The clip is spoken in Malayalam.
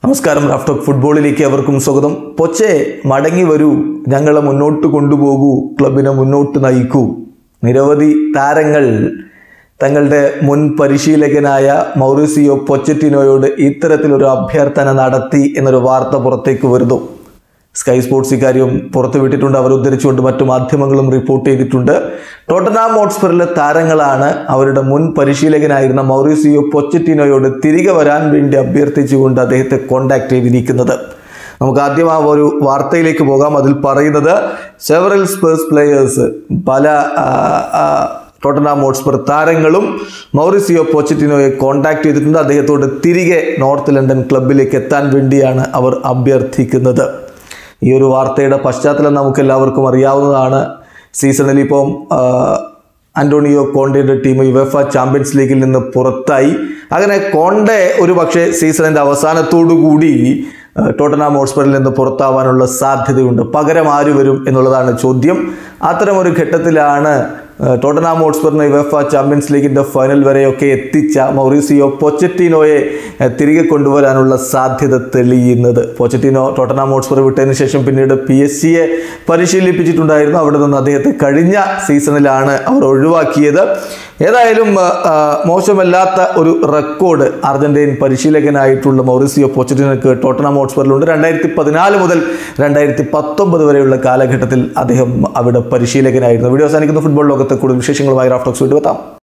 നമസ്കാരം റാഫ്റ്റോക്ക് ഫുട്ബോളിലേക്ക് അവർക്കും സ്വാഗതം പൊച്ചെ മടങ്ങി വരൂ ഞങ്ങളെ മുന്നോട്ട് കൊണ്ടുപോകൂ ക്ലബിനെ മുന്നോട്ട് നയിക്കൂ നിരവധി താരങ്ങൾ തങ്ങളുടെ മുൻ പരിശീലകനായ മൗറിസിയോ പൊച്ചറ്റിനോയോട് ഇത്തരത്തിലൊരു അഭ്യർത്ഥന നടത്തി എന്നൊരു വാർത്ത പുറത്തേക്ക് വരുന്നു സ്കൈ സ്പോർട്സ് ഇക്കാര്യം പുറത്തുവിട്ടിട്ടുണ്ട് അവർ ഉദ്ധരിച്ചുകൊണ്ട് മറ്റു മാധ്യമങ്ങളും റിപ്പോർട്ട് ചെയ്തിട്ടുണ്ട് ടോട്ടനാം ഹോട്ട്സ്പറിലെ താരങ്ങളാണ് അവരുടെ മുൻ പരിശീലകനായിരുന്ന മൗറിസിയോ പൊച്ചറ്റിനോയോട് തിരികെ വരാൻ വേണ്ടി അഭ്യർത്ഥിച്ചുകൊണ്ട് അദ്ദേഹത്തെ കോണ്ടാക്ട് ചെയ്തിരിക്കുന്നത് നമുക്ക് ആദ്യം ആ ഒരു വാർത്തയിലേക്ക് പോകാം അതിൽ പറയുന്നത് സെവറൽ സ്പേഴ്സ് പ്ലേയേഴ്സ് പല ആ, ആ, ടോട്ടനാം ഹോട്ട്സ്പർ താരങ്ങളും മൗറിസിയോ പോച്ചറ്റിനോയെ കോണ്ടാക്ട് ചെയ്തിട്ടുണ്ട് അദ്ദേഹത്തോട് തിരികെ നോർത്ത് ലണ്ടൻ ക്ലബിലേക്ക് എത്താൻ വേണ്ടിയാണ് അവർ അഭ്യർത്ഥിക്കുന്നത് ഈ ഒരു വാർത്തയുടെ പശ്ചാത്തലം നമുക്ക് എല്ലാവർക്കും അറിയാവുന്നതാണ് സീസണിൽ ഇപ്പം ആ, അന്റോണിയോ കോണ്ടയുടെ ടീം യുവഫ ചാമ്പ്യൻസ് ലീഗിൽ നിന്ന് പുറത്തായി അങ്ങനെ കോണ്ടെ ഒരു പക്ഷേ സീസണിൻ്റെ അവസാനത്തോടു കൂടി ആ, ടോട്ടനാം ഹോട്ട്സ്പറിൽ നിന്ന് പുറത്താവാനുള്ള സാധ്യതയുണ്ട് പകരം ആര് വരും എന്നുള്ളതാണ് ചോദ്യം അത്തരമൊരു ഘട്ടത്തിലാണ് ആ, ടോട്ടനാം ഹോട്ട്സ്പറിന് യുവഫ ചാമ്പ്യൻസ് ലീഗിൻ്റെ ഫൈനൽ വരെയൊക്കെ എത്തിച്ച മൗറീസിയോ പൊച്ചറ്റിനോയെ ആ, തിരികെ കൊണ്ടുവരാനുള്ള സാധ്യത തെളിയുന്നത് പൊച്ചറ്റിനോ ടോട്ടനാം ഹോട്ട്സ്പർ വിട്ടതിന് ശേഷം പിന്നീട് പി എസ് സിയെ പരിശീലിപ്പിച്ചിട്ടുണ്ടായിരുന്നു അവിടെ നിന്ന് അദ്ദേഹത്തെ കഴിഞ്ഞ സീസണിലാണ് അവർ ഒഴിവാക്കിയത് ഏതായാലും ആ, ആ, മോശമല്ലാത്ത ഒരു റെക്കോർഡ് അർജന്റീൻ പരിശീലകനായിട്ടുള്ള മൗറിസിയോ പൊച്ചറ്റിനോക്ക് ടോട്ടനാം ഹോട്ട്സ്പറിലുണ്ട് രണ്ടായിരത്തി പതിനാല് മുതൽ രണ്ടായിരത്തി പത്തൊമ്പത് വരെയുള്ള കാലഘട്ടത്തിൽ അദ്ദേഹം അവിടെ പരിശീലകനായിരുന്നു വീഡിയോ അവസാനിക്കുന്ന ഫുട്ബോൾ ലോകത്തെ കൂടുതൽ വിശേഷങ്ങളുമായി റാഫ്റ്റോക്സ് വീണ്ടും എത്താം